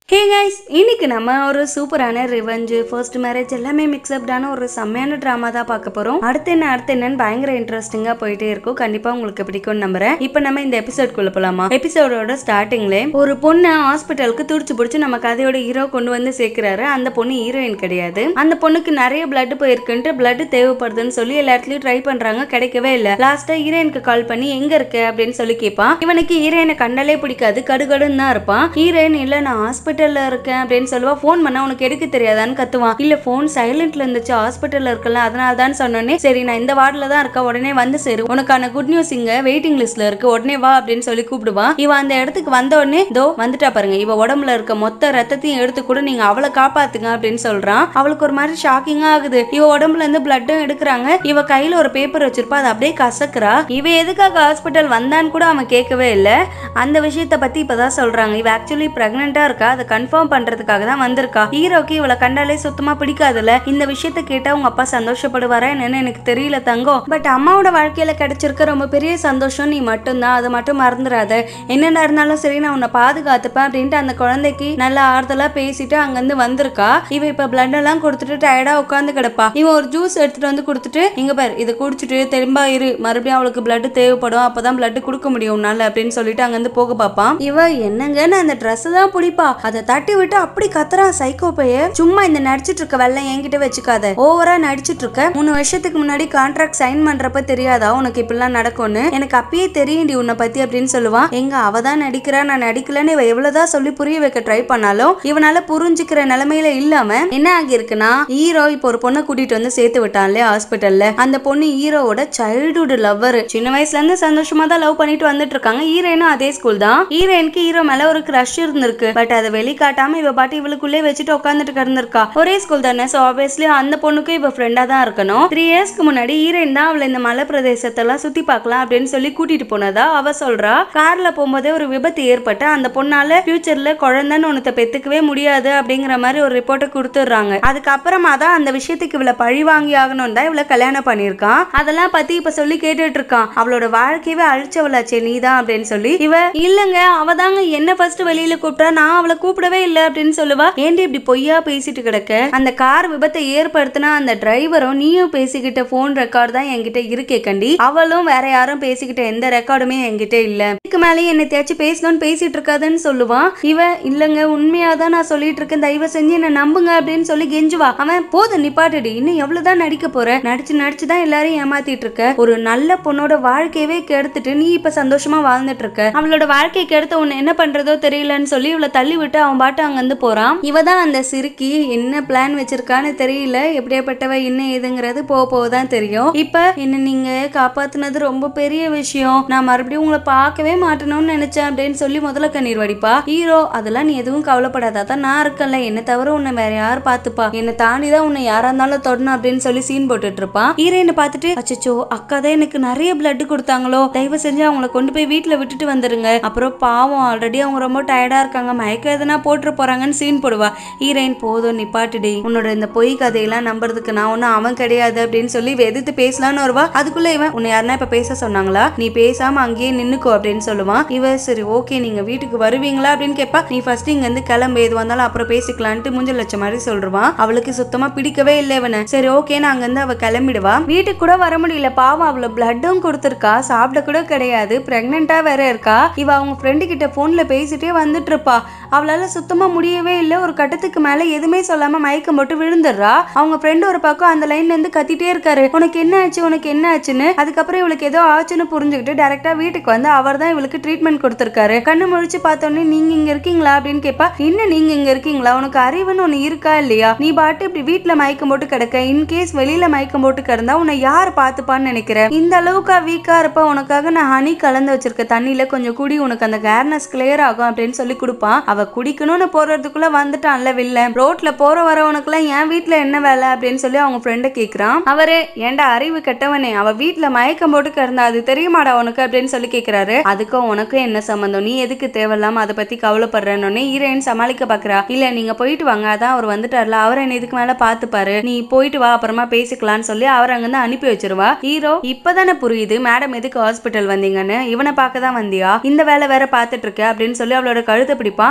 hey guys இன்னைக்கு நம்ம ஒரு சூப்பரான ரிவெஞ்சு ஃபர்ஸ்ட் மேரேஜ் எல்லாமே மிக்ஸ்அப்டான ஒரு செம்மையான ட்ராமா தான் பார்க்க போறோம் அடுத்து என்ன அடுத்து என்னன்னு பயங்கர இன்ட்ரெஸ்டிங்கா போயிட்டே இருக்கும் கண்டிப்பா உங்களுக்கு பிடிக்கும்னு நம்புறேன் இப்போ நம்ம இந்த எபிசோட்குள்ள போலாமா எபிசோடோட ஸ்டார்டிங்ல ஒரு பொண்ணை ஹாஸ்பிட்டலுக்கு துடிச்சு பிடிச்சி நம்ம கதையோட ஹீரோ கொண்டு வந்து சேர்க்கிறாரு அந்த பொண்ணு ஹீரோயின் கிடையாது அந்த பொண்ணுக்கு நிறைய பிளட் போயிருக்குன்ட்டு பிளட் தேவைப்படுதுன்னு சொல்லி எல்லா இடத்துலயும் ட்ரை பண்றாங்க கிடைக்கவே இல்ல லாஸ்டா ஹீரோயினுக்கு கால் பண்ணி எங்க இருக்க அப்படின்னு சொல்லி கேட்பான் இவனுக்கு ஹீரோயினை கண்டாலே பிடிக்காது கடுகடுன்னு தான் இருப்பான் ஹீரோயின் இல்ல நான் ஹாஸ்பிட்டல்ல இருக்கேன் அப்படின்னு சொல்லுவா ஃபோன் பண்ணா உனக்கு எடுக்க தெரியாதான்னு கத்துவான் இல்ல ஃபோன் சைலண்ட்ல இருந்துச்சு ஹாஸ்பிட்டல்ல இருக்கல அதனால தான் சொன்னோன்னே சரி நான் இந்த வார்டில் தான் இருக்கேன் உடனே வந்து சேரு உனக்கான குட் நியூஸ் இங்க வெயிட்டிங் லிஸ்ட்ல இருக்கு உடனே வா அப்படின்னு சொல்லி கூப்பிடுவான் இவன் அந்த இடத்துக்கு வந்த உடனே தோ வந்துட்டா பாருங்க இவ உடம்புல இருக்க மொத்த ரத்தத்தையும் எடுத்து கூட நீங்க அவளை காப்பாத்துங்க அப்படின்னு சொல்றான் அவளுக்கு ஒரு மாதிரி ஷாக்கிங்கா ஆகுது இவ உடம்புல இருந்து பிளட்டும் எடுக்கிறாங்க இவ கையில ஒரு பேப்பர் வச்சிருப்பா அதை அப்படியே கசக்குறா இவ எதுக்காக ஹாஸ்பிட்டல் வந்தான்னு கூட அவன் கேட்கவே இல்லை அந்த விஷயத்தை பத்தி இப்பதான் சொல்றாங்க இவ ஆக்சுவலி பிரெக்னெண்டா இருக்கா அதை கன்ஃபார்ம் பண்றதுக்காக தான் வந்திருக்கா ஹீரோக்கு இவளை கண்டாலே சுத்தமா பிடிக்காதுல்ல இந்த விஷயத்த கேட்டா உங்க அப்பா சந்தோஷப்படுவாரா என்னன்னு எனக்கு தெரியல தங்கம் பட் அம்மாவோட வாழ்க்கையில கிடைச்சிருக்க ரொம்ப பெரிய சந்தோஷம் நீ மட்டும்தான் அதை மட்டும் மறந்துடாத என்னென்ன இருந்தாலும் சரி நான் உன்னை பாதுகாத்துப்பேன் அப்படின்ட்டு அந்த குழந்தைக்கு நல்ல ஆறுதலா பேசிட்டு அங்கிருந்து வந்திருக்கா இவ இப்ப பிளட் எல்லாம் கொடுத்துட்டு டயர்டா உட்காந்து கிடப்பா இவன் ஒரு ஜூஸ் எடுத்துட்டு வந்து கொடுத்துட்டு இங்க பாரு இதை குடிச்சிட்டு திரும்ப இரு மறுபடியும் அவளுக்கு பிளட் தேவைப்படும் அப்பதான் பிளட் கொடுக்க முடியும் உன்னால அப்படின்னு சொல்லிட்டு அங்கிருந்து போக பார்ப்பான் இவ என்னங்கன்னு அந்த ட்ரெஸ் தான் பிடிப்பா அதை தட்டி விட்டு அப்படி கத்துறான் சைக்கோ பைய சும்மா இந்த நடிச்சிட்டு இருக்க வெள்ளம் என்கிட்ட வச்சுக்காத ஓவரா நடிச்சிட்டு இருக்க மூணு வருஷத்துக்கு முன்னாடி கான்ட்ராக்ட் சைன் பண்றப்ப தெரியாதா உனக்கு இப்படிலாம் நடக்கும்னு எனக்கு அப்பயே தெரியும்டி உன்னை பத்தி அப்படின்னு சொல்லுவான் எங்க அவ தான் நடிக்கிறா நான் நடிக்கலன்னு இவ எவ்வளவுதான் சொல்லி புரிய வைக்க ட்ரை பண்ணாலும் இவனால புரிஞ்சுக்கிற நிலைமையில இல்லாம என்ன ஆகியிருக்குன்னா ஹீரோ இப்போ ஒரு பொண்ணை கூட்டிட்டு வந்து சேர்த்து விட்டான் இல்லையா ஹாஸ்பிட்டல்ல அந்த பொண்ணு ஹீரோவோட சைல்டுஹுட் லவ்வர் சின்ன வயசுல இருந்து சந்தோஷமா தான் லவ் பண்ணிட்டு வந்துட்டு இருக்காங்க ஹீரோயினும் அதே ஸ்கூல் தான் ஹீரோயினுக்கு ஹீரோ மேல ஒரு க்ரஷ் இருந்திருக்கு பட் அதை வெளிக்காட்டாம இவ பாட்டு இவளுக்குள்ளே வச்சுட்டு உட்காந்துட்டு கிடந்திருக்கா ஒரே ஸ்கூல் தானே சோ ஆப்வியஸ்லி அந்த பொண்ணுக்கும் இவ ஃப்ரெண்டா தான் இருக்கணும் த்ரீ இயர்ஸ்க்கு முன்னாடி ஹீரோயின் தான் அவளை இந்த மலை பிரதேசத்தெல்லாம் சுத்தி பார்க்கலாம் அப்படின்னு சொல்லி கூட்டிட்டு போனதா அவ சொல்றா கார்ல போகும்போதே ஒரு விபத்து ஏற்பட்டு அந்த பொண்ணால ஃபியூச்சர்ல குழந்தைன்னு ஒன்னத்தை பெத்துக்கவே முடியாது அப்படிங்கிற மாதிரி ஒரு ரிப்போர்ட்டை கொடுத்துடுறாங்க அதுக்கப்புறமா தான் அந்த விஷயத்துக்கு இவளை பழி வாங்கி ஆகணும் தான் இவளை கல்யாணம் பண்ணியிருக்கான் அதெல்லாம் பத்தி இப்ப சொல்லி கேட்டுட்டு இருக்கான் அவளோட வாழ்க்கையவே அழிச்சவளாச்சே நீ தான் அப்படின்னு சொல்லி இவ இல்லங்க அவ தாங்க என்ன ஃபர்ஸ்ட் வெளியில கூப்பிட்டா நான் அவளை கூப்பிடவே இல்லை அப்படின்னு சொல்லுவா ஏன்டி இப்படி பொய்யா பேசிட்டு கிடக்க அந்த கார் விபத்தை ஏற்படுத்தின அந்த டிரைவரும் நீயும் பேசிக்கிட்ட போன் ரெக்கார்ட் தான் என்கிட்ட இருக்கே கண்டி அவளும் வேற யாரும் பேசிக்கிட்ட எந்த ரெக்கார்டுமே என்கிட்ட இல்ல இதுக்கு மேலேயே என்னை தேய்ச்சி பேசணும்னு பேசிட்டு இருக்காதுன்னு சொல்லுவான் இவ இல்லங்க உண்மையா தான் நான் சொல்லிட்டு இருக்கேன் தயவு செஞ்சு என்ன நம்புங்க அப்படின்னு சொல்லி கெஞ்சுவா அவன் போதும் நிப்பாட்டுடி இன்னும் எவ்வளவுதான் நடிக்க போற நடிச்சு நடிச்சு தான் எல்லாரையும் ஏமாத்திட்டு இருக்க ஒரு நல்ல பொண்ணோட வாழ்க்கையவே கெடுத்துட்டு நீ இப்ப சந்தோஷமா வாழ்ந்துட்டு இருக்க அவளோட வாழ்க்கையை கெடுத்த உன்னை என்ன பண்றதோ தெரியலன்னு சொல்லி இவளை தள்ளி விட்டு அவன் பாட்டு அங்கிருந்து போறான் இவ தான் அந்த சிறுக்கி என்ன பிளான் வச்சிருக்கான்னு தெரியல எப்படியாப்பட்டவ என்ன ஏதுங்கிறது போக போக தான் தெரியும் இப்ப என்ன நீங்க காப்பாத்துனது ரொம்ப பெரிய விஷயம் நான் மறுபடியும் உங்களை பார்க்கவே மாட்டணும்னு நினைச்சேன் அப்படின்னு சொல்லி முதல்ல கண்ணீர் வடிப்பா ஹீரோ அதெல்லாம் நீ எதுவும் கவலைப்படாத தான் நான் இருக்கேன்ல என்ன தவிர உன்னை வேற யார் பார்த்துப்பா என்னை தாண்டி தான் உன்னை யாரா இருந்தாலும் தொடணும் அப்படின்னு சொல்லி சீன் போட்டுட்டு இருப்பான் ஹீரோயினை பார்த்துட்டு அச்சச்சோ அக்கா தான் எனக்கு நிறைய பிளட் கொடுத்தாங்களோ தயவு செஞ்சு அவங்கள கொண்டு போய் வீட்டுல விட்டுட்டு வந்துருங்க அப்புறம் பாவம் ஆல்ரெடி அவங்க ரொம்ப டயர்டா இருக்காங்க மயக்கம் எதனா போட்டு போறாங்கன்னு சீன் போடுவா ஹீரோயின் போதும் நிப்பாட்டுடி உன்னோட இந்த பொய் கதையெல்லாம் நம்புறதுக்கு நான் ஒன்னும் அவன் கிடையாது அப்படின்னு சொல்லி இவ எதிர்த்து பேசலான்னு வருவா அதுக்குள்ள இவன் உன்னை யாருன்னா இப்ப பேச சொன்னாங்களா நீ பேசாம அங்கேயே நின்னுக்கோ அப்படின்னு சொல்லுவான் இவ சரி ஓகே நீங்க வீட்டுக்கு வருவீங்களா அப்படின்னு கேட்பா நீ ஃபர்ஸ்ட் இங்க இருந்து கிளம்பு எது வந்தாலும் அப்புறம் பேசிக்கலான்ட்டு மூஞ்சல் லட்சம் மாதிரி சொல்றான் அவளுக்கு சுத்தமா பிடிக்கவே இல்லை இவனை சரி ஓகேன்னு அங்க இருந்து அவ கிளம்பிடுவா வீட்டுக்கு கூட வர முடியல பாவம் அவள பிளட்டும் கொடுத்துருக்கா சாப்பிட கூட கிடையாது பிரெக்னெண்டா வேற இருக்கா இவ அவங்க ஃப்ரெண்டு கிட்ட போன்ல பேசிட்டே வந்துட்டு இருப்பா அவளால சுத்தமா முடியவே இல்லை ஒரு கட்டத்துக்கு மேல எதுவுமே சொல்லாம மயக்கம் போட்டு விழுந்துடுறா அவங்க ஃப்ரெண்டு ஒரு பக்கம் அந்த லைன்ல இருந்து கத்திட்டே இருக்காரு உனக்கு என்ன ஆச்சு உனக்கு என்ன ஆச்சுன்னு அதுக்கப்புறம் இவளுக்கு ஏதோ ஆச்சுன்னு புரிஞ்சுக்கிட்டு டேரக்டா வீட்டுக்கு வந்து அவர் தான் இவளுக்கு ட்ரீட்மெண்ட் கொடுத்துருக்காரு கண்ணு முழிச்சு பார்த்தோன்னே நீங்க இங்க இருக்கீங்களா அப்படின்னு கேட்பா என்ன நீங்க இங்க இருக்கீங்களா உனக்கு அறிவுன்னு ஒண்ணு இருக்கா இல்லையா நீ பாட்டு இப்படி வீட்டுல மயக்கம் போட்டு கிடக்க இன்கேஸ் வெளியில மயக்கம் போட்டு கிடந்தா உன்னை யார் பாத்துப்பான்னு நினைக்கிற இந்த அளவுக்கா வீக்கா இருப்ப உனக்காக நான் ஹனி கலந்து வச்சிருக்க தண்ணியில கொஞ்சம் குடி உனக்கு அந்த கேர்னஸ் கிளியர் ஆகும் அப்படின்னு சொல்லி கொடுப்பான் அவ குடிக்கணும்னு போறதுக்குள்ள வந்துட்டான்ல வில்ல ரோட்ல போற வரவனுக்குலாம் என் வீட்ல என்ன வேலை அப்படின்னு சொல்லி அவங்க ஃப்ரெண்ட கேக்குறான் அவரு ஏன்டா அறிவு கெட்டவனே அவ வீட்ல மயக்கம் போட்டு கிடந்தா அது தெரியுமாடா உனக்கு அப்படின்னு சொல்லி கேக்குறாரு அதுக்கும் உனக்கும் என்ன சம்பந்தம் நீ எதுக்கு தேவையில்லாம அதை பத்தி கவலைப்படுறேன்னு ஹீரோயின் சமாளிக்க பாக்குறா இல்ல நீங்க போயிட்டு வாங்க அதான் அவர் வந்துட்டார்ல அவர் என்ன இதுக்கு மேல பாத்துப்பாரு நீ போயிட்டு வா அப்புறமா பேசிக்கலாம்னு சொல்லி அவர் அங்கிருந்து அனுப்பி வச்சிருவா ஹீரோ இப்பதானே புரியுது மேடம் எதுக்கு ஹாஸ்பிட்டல் வந்தீங்கன்னு இவனை பார்க்க தான் வந்தியா இந்த வேலை வேற பார்த்துட்டு இருக்க அப்படின்னு சொல்லி அவளோட கழுத்தை பிடிப்பான் அவ நீங்க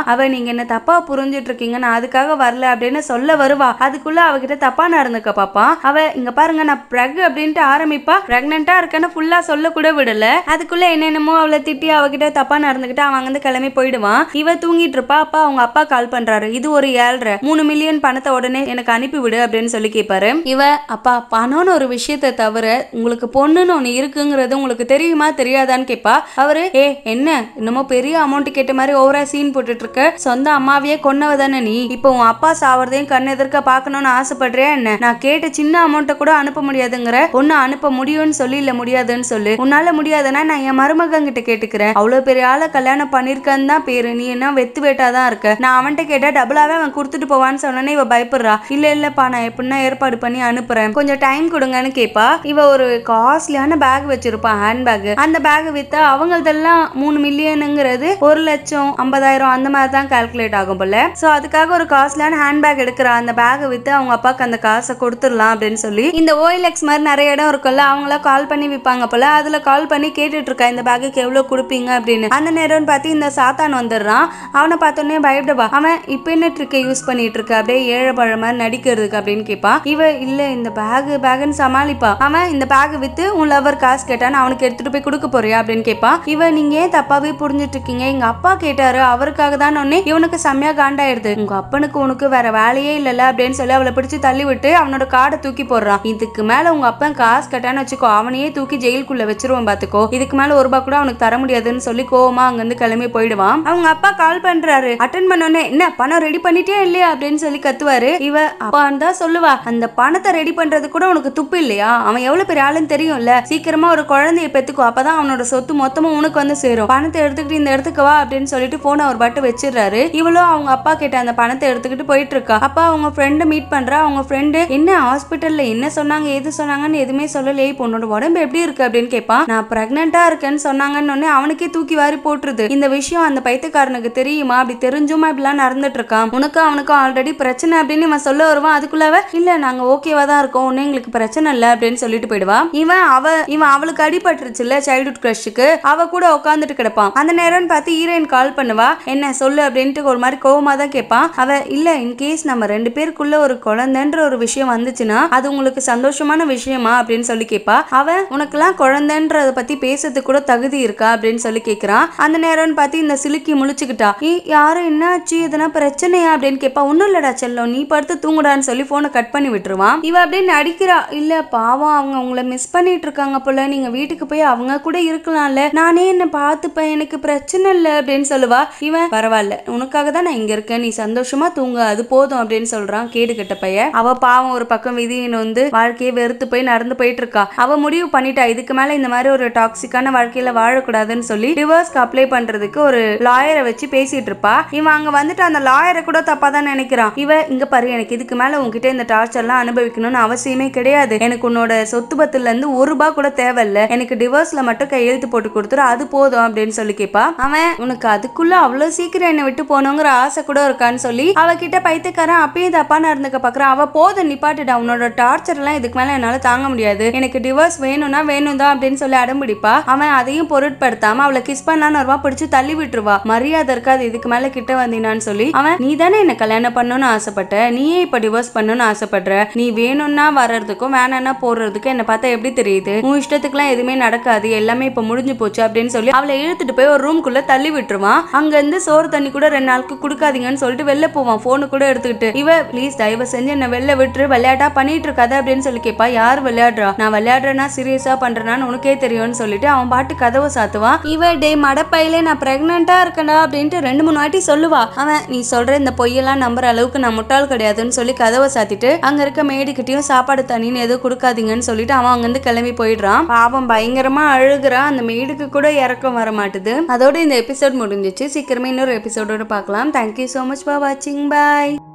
நீங்க என்ன தப்பா புரிஞ்சிட்டு இருக்கீங்க நான் அதுக்காக வரல அப்படின்னு சொல்ல வருவா அதுக்குள்ள அவகிட்ட தப்பா நடந்துக்க பாப்பா அவ இங்க பாருங்க நான் பிரெக் அப்படின்ட்டு ஆரம்பிப்பா பிரெக்னெண்டா இருக்கேன்னு ஃபுல்லா சொல்ல கூட விடல அதுக்குள்ள என்னென்னமோ அவளை திட்டி அவகிட்ட தப்பா நடந்துக்கிட்டு அவன் வந்து கிளம்பி போயிடுவான் இவ தூங்கிட்டு இருப்பா அப்பா அவங்க அப்பா கால் பண்றாரு இது ஒரு ஏழ்ரை மூணு மில்லியன் பணத்தை உடனே எனக்கு அனுப்பி விடு அப்படின்னு சொல்லி கேட்பாரு இவ அப்பா பணம்னு ஒரு விஷயத்தை தவிர உங்களுக்கு பொண்ணுன்னு ஒண்ணு இருக்குங்கிறது உங்களுக்கு தெரியுமா தெரியாதான்னு கேட்பா அவரு ஏ என்ன என்னமோ பெரிய அமௌண்ட் கேட்ட மாதிரி ஓவரா சீன் போட்டுட்டு இருக்க சொந்த அம்மாவையே கொன்னவ தானே நீ இப்போ உன் அப்பா சாவறதையும் கண் எதிர்க்க பார்க்கணும்னு ஆசைப்படுறியா என்ன நான் கேட்ட சின்ன அமௌண்ட்டை கூட அனுப்ப முடியாதுங்கிற ஒன்னு அனுப்ப முடியும்னு சொல்லி இல்ல முடியாதுன்னு சொல்லு உன்னால முடியாதுன்னா நான் என் மருமகன் கிட்ட கேட்டுக்கிறேன் அவ்வளவு பெரிய ஆளை கல்யாணம் பண்ணிருக்கன்னு தான் பேரு நீ என்ன வெத்து வேட்டாதான் இருக்க நான் அவன்கிட்ட கேட்டா டபுளாவே அவன் கொடுத்துட்டு போவான்னு சொன்னோன்னே இவ பயப்படுறா இல்ல இல்லப்பா நான் எப்படின்னா ஏற்பாடு பண்ணி அனுப்புறேன் கொஞ்சம் டைம் கொடுங்கன்னு கேப்பா இவ ஒரு காஸ்ட்லியான பேக் வச்சிருப்பா ஹேண்ட் பேக் அந்த பேக் வித்தா அவங்களதெல்லாம் மூணு மில்லியனுங்கிறது ஒரு லட்சம் ஐம்பதாயிரம் அந்த மாதிரி தான் கால்குலேட் ஆகும் போல சோ அதுக்காக ஒரு காஸ்ட்லியான ஹேண்ட் பேக் எடுக்கிறா அந்த பேக்கை வித்து அவங்க அப்பாக்கு அந்த காசை கொடுத்துடலாம் அப்படின்னு சொல்லி இந்த ஓஎல்எக்ஸ் மாதிரி நிறைய இடம் இருக்குல்ல அவங்கள கால் பண்ணி விற்பாங்க போல அதுல கால் பண்ணி கேட்டுட்டு இருக்கா இந்த பேக்குக்கு எவ்வளவு கொடுப்பீங்க அப்படின்னு அந்த நேரம்னு பார்த்து இந்த சாத்தான் வந்துடுறான் அவனை பார்த்தோன்னே பயப்படுவா அவன் இப்போ என்ன ட்ரிக்கை யூஸ் பண்ணிட்டு இருக்க அப்படியே ஏழை பழ மாதிரி நடிக்கிறதுக்கு அப்படின்னு கேட்பான் இவ இல்ல இந்த பேக் பேக்னு சமாளிப்பா அவன் இந்த பேக் வித்து உன் லவர் காசு கேட்டான்னு அவனுக்கு எடுத்துட்டு போய் கொடுக்க போறியா அப்படின்னு கேட்பான் இவ நீங்க ஏன் தப்பாவே புரிஞ்சுட்டு இருக்கீங்க எங்க அப்பா கேட்டாரு அவருக்காக தான் ஒன்னே இவனுக்கு செம்மையா காண்டாயிடுது உங்க அப்பனுக்கு உனக்கு வேற வேலையே இல்லல அப்படின்னு சொல்லி அவளை பிடிச்சு தள்ளி விட்டு அவனோட கார்டை தூக்கி போடுறான் இதுக்கு மேல உங்க அப்பன் காசு கேட்டான்னு வச்சுக்கோ அவனையே தூக்கி ஜெயிலுக்குள்ள வச்சிருவான் பாத்துக்கோ இதுக்கு மேல ஒரு ரூபாய் கூட அவனுக்கு தர முடியாதுன்னு சொல்லி கோவமா அங்க இருந்து கிளம்பி போயிடுவான் அவங்க அப்பா கால் பண்றாரு அட்டன் பண்ணோன்னே என்ன பணம் ரெடி பண்ணிட்டே இல்லையா அப்படின்னு சொல்லி கத்துவாரு இவ அப்பா தான் சொல்லுவா அந்த பணத்தை ரெடி பண்றது கூட உனக்கு துப்பு இல்லையா அவன் எவ்வளவு பெரிய ஆளுன்னு தெரியும்ல சீக்கிரமா ஒரு குழந்தைய பெத்துக்கோ அப்பதான் அவனோட சொத்து மொத்தமும் உனக்கு வந்து சேரும் பணத்தை எடுத்துக்கிட்டு இந்த இடத்துக்கு வா அப்படின்னு சொல்லிட்டு போன ஒரு பட்டு வச்சிடுறாரு இவளும் அவங்க அப்பா கிட்ட அந்த பணத்தை எடுத்துக்கிட்டு போயிட்டு இருக்கா அப்பா அவங்க ஃப்ரெண்டு மீட் பண்றா அவங்க ஃப்ரெண்டு என்ன ஹாஸ்பிட்டல்ல என்ன சொன்னாங்க எது சொன்னாங்கன்னு எதுவுமே சொல்லலையே இப்போ உன்னோட உடம்பு எப்படி இருக்கு அப்படின்னு கேட்பான் நான் பிரெக்னெண்டா இருக்கேன்னு சொன்னாங்கன்னு உடனே அவனுக்கே தூக்கி வாரி போட்டுருது இந்த விஷயம் அந்த பைத்தியக்காரனுக்கு தெரியுமா அப்படி தெரிஞ்சுமா இப்படிலாம் நடந்துட்டு இருக்கான் உனக்கு அவனுக்கு ஆல்ரெடி பிரச்சனை அப்படின்னு இவன் சொல்ல வருவான் அதுக்குள்ளவ இல்ல நாங்க ஓகேவா தான் இருக்கோம் ஒன்னும் எங்களுக்கு பிரச்சனை இல்ல அப்படின்னு சொல்லிட்டு போயிடுவா இவன் அவ இவன் அவளுக்கு அடிபட்டுருச்சுல்ல சைல்ட்ஹுட் கிரஷுக்கு அவ கூட உட்காந்துட்டு கிடப்பான் அந்த நேரம்னு பார்த்து ஹீரோயின் கால் பண்ணுவா என்ன சொல்லு அப்படின்ட்டு ஒரு மாதிரி கோவமா தான் கேட்பான் அவ இல்ல இன்கேஸ் நம்ம ரெண்டு பேருக்குள்ள ஒரு குழந்தைன்ற ஒரு விஷயம் வந்துச்சுன்னா அது உங்களுக்கு சந்தோஷமான விஷயமா அப்படின்னு சொல்லி கேட்பா அவ உனக்கெல்லாம் குழந்தைன்றத பத்தி பேசுறதுக்கு கூட தகுதி இருக்கா அப்படின்னு சொல்லி கேக்குறான் அந்த நேரம்னு பார்த்து இந்த சிலுக்கி முழிச்சுக்கிட்டா ஏ யாரும் என்னாச்சு எதனா பிரச்சனையா அப்படின்னு கேட்பா ஒன்னும் இல்லடா செல்லம் நீ படுத்து தூங்குடான்னு சொல்லி போனை கட் பண்ணி விட்டுருவான் இவ அப்படியே நடிக்கிறா இல்ல பாவம் அவங்க உங்களை மிஸ் பண்ணிட்டு இருக்காங்க போல நீங்க வீட்டுக்கு போய் அவங்க கூட இருக்கலாம்ல நானே என்ன பார்த்துப்பேன் எனக்கு பிரச்சனை இல்ல அப்படின்னு சொல்லுவா இவன் பரவாயில்ல உனக்காக தான் நான் இங்க இருக்கேன் நீ சந்தோஷமா தூங்க அது போதும் அப்படின்னு சொல்றான் கேடு கெட்ட பையன் அவ பாவம் ஒரு பக்கம் விதியின் வந்து வாழ்க்கையை வெறுத்து போய் நடந்து போயிட்டு இருக்கா அவ முடிவு பண்ணிட்டா இதுக்கு மேல இந்த மாதிரி ஒரு டாக்ஸிக்கான வாழ்க்கையில வாழக்கூடாதுன்னு சொல்லி டிவோர்ஸ்க்கு அப்ளை பண்றதுக்கு ஒரு லாயரை வச்சு பேசிட்டு இருப்பா இவன் அங்க வந்துட்டு அந்த லாயரை கூட தப்பா தான் நினைக்கிறான் இவ இங்க பாரு எனக்கு இதுக்கு மேல உன்கிட்ட இந்த டார்ச்சர்லாம் அனுபவிக்கணும்னு அவசியமே கிடையாது எனக்கு உன்னோட சொத்து பத்துல இருந்து ஒரு ரூபாய் கூட தேவையில்ல எனக்கு டிவோர்ஸ்ல மட்டும் கையெழுத்து போட்டு கொடுத்துரு அது போதும் அப்படின்னு சொல்லி கேப்பா அவன் உனக்கு அதுக்குள்ள அவ்வளவு சீக்கிரம் என்னை விட்டு போனோங்கிற ஆசை கூட இருக்கான்னு சொல்லி அவகிட்ட பைத்தியக்காரன் அப்பயும் தப்பா நடந்துக்க பாக்குறான் அவ போதும் நிப்பாட்டுடா உன்னோட டார்ச்சர் எல்லாம் இதுக்கு மேல என்னால தாங்க முடியாது எனக்கு டிவோர்ஸ் வேணும்னா வேணும் தான் அப்படின்னு சொல்லி அடம்பிடிப்பா அவன் அதையும் பொருட்படுத்தாம அவளை கிஸ் பண்ணலான்னு வருவா பிடிச்சு தள்ளி விட்டுருவா மரியாதை இருக்காது இதுக்கு மேல கிட்ட வந்தீனான்னு சொல்லி அவன் நீ தானே என்ன கல்யாணம் பண்ணணும்னு ஆசைப்பட்ட நீயே இப்ப டிவோர்ஸ் பண்ணணும்னு ஆசைப்படுற நீ வேணும்னா வர்றதுக்கும் வேணாம்னா போடுறதுக்கும் என்ன பார்த்தா எப்படி தெரியுது உன் இஷ்டத்துக்குலாம் எதுவுமே நடக்காது எல்லாமே இப்ப முடிஞ்சு போச்சு அப்படின்னு சொல்லி அவளை இழுத்துட்டு போய் ஒரு ரூம்குள்ள தள்ளி விட்டுருவான் அங்க இருந்து சோறு தண்ணி கூட ரெண்டு நாளுக்கு கொடுக்காதீங்கன்னு சொல்லிட்டு வெளில போவான் போனு கூட எடுத்துக்கிட்டு இவ ப்ளீஸ் தயவு செஞ்சு என்ன வெளில விட்டுரு விளையாட்டா பண்ணிட்டு இருக்காத அப்படின்னு சொல்லி கேட்பா யார் விளையாடுறா நான் விளையாடுறேன்னா சீரியஸா பண்றேனான்னு உனக்கே தெரியும்னு சொல்லிட்டு அவன் பாட்டு கதவை சாத்துவான் இவ டே மடப்பையிலே நான் பிரெக்னெண்டா இருக்கேன்டா அப்படின்ட்டு ரெண்டு மூணு வாட்டி சொல்லுவா அவன் நீ சொல்ற இந்த பொய்யெல்லாம் நம்புற அளவுக்கு நான் முட்டாள் கிடையாதுன்னு சொல்லி கதவை சாத்திட்டு அங்க இருக்க மேடிக்கிட்டயும் சாப்பாடு தண்ணின்னு எதுவும் கொடுக்காதீங்கன்னு சொல்லிட்டு அவன் அங்கிருந்து கிளம்பி போயிடுறான் பாவம் பயங்கரமா அழுகுறான் அந்த மேடுக்கு கூட இறக்கம் வர மாட்டுது அதோட இந்த எபிசோட் முடிஞ்சிச்சு சீக்கிரமே இன்னொரு எபிசோடோட பார்க்கலாம் தேங்க்யூ ஸோ மச் ஃபார் வாட்சிங் பாய்